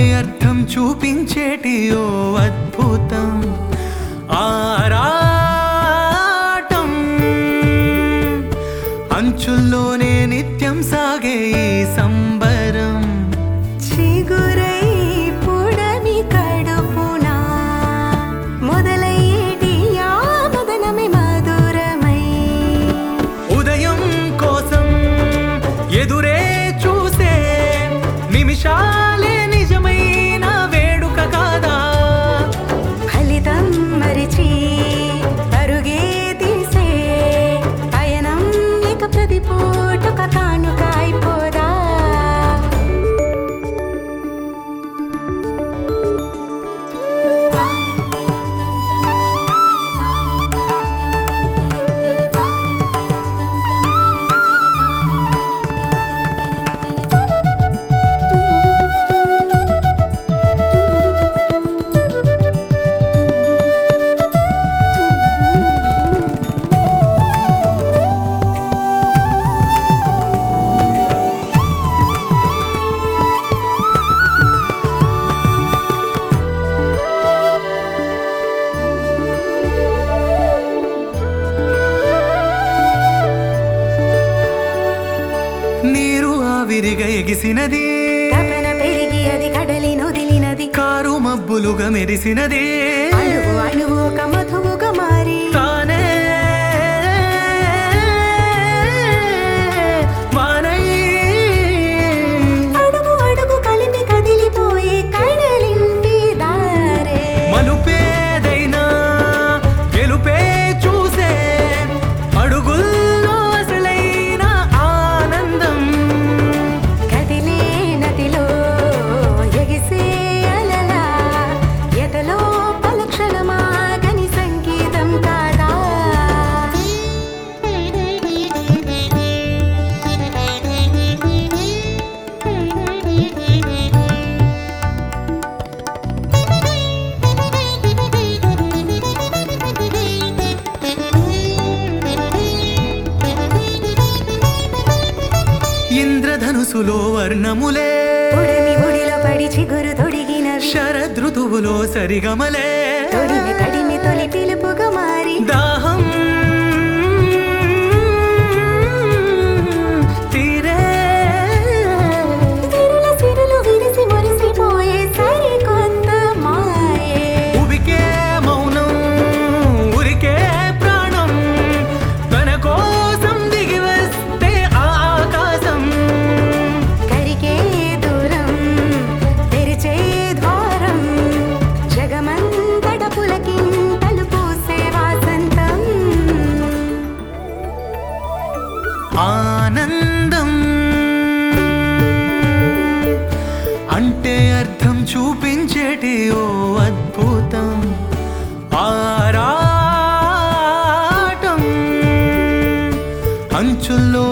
అర్థం చూపించేటి ఓ అద్భుతం ఆరాటం అంచుల్లోనే నిత్యం సాగే ఈ సంబరం చిగురై పుడమి కడుపున మొదలయ్యేటి ఆ మదనమే మధురమై ఉదయం కోసం ఎదురే చూసే నిమిషాలే నిజమైన వేడుక కాదా ఫలితం మరిచి పరుగే తీసే పయనం ఇక ప్రతి పూటొక కానుక అయిపోదా నీరు ఆవిరిగా ఎగిసినది తపన పెరిగి అది కడలి నొదిలినది కారు మబ్బులుగా మెరిసినది అణువు అణువు ఒక మధువుగా మారి తానే వానై అడుగు అడుగు కలిపి కదిలిపోయే కడలింటి దారే మలుపేదైనా గెలుపే చూసే అడుగుల్లో అసలైన ఆనందం కదిలే నదిలో ఎగిసే అలలా ఎదలో పలక్షణమాగని సంగీతం కాదా ఇంద్రధనుసులో వర్ణములే ఉడిమి ఉడిలో పడి చిగురు తొడిగినవి శరదృతువులో సరిగమలే తొడిమి తడిమి తొలి పిలుపుగా మారి దాహం తీరే సిరుల సిరులు విరిసి మురిసిపోయే సరికొత్త మాయే ఉబికే మౌనం ఉరికే ప్రాణం తన కోసం దిగి వస్తే ఆ ఆకాశం కరిగే దూరం తెరిచే ద్వారం జగమంతట పులకింతలు పూసే వాసంతం ఆనందం అంటే అర్థం చూపించేటి ఓ అద్భుతం ఆరాటం అంచుల్లో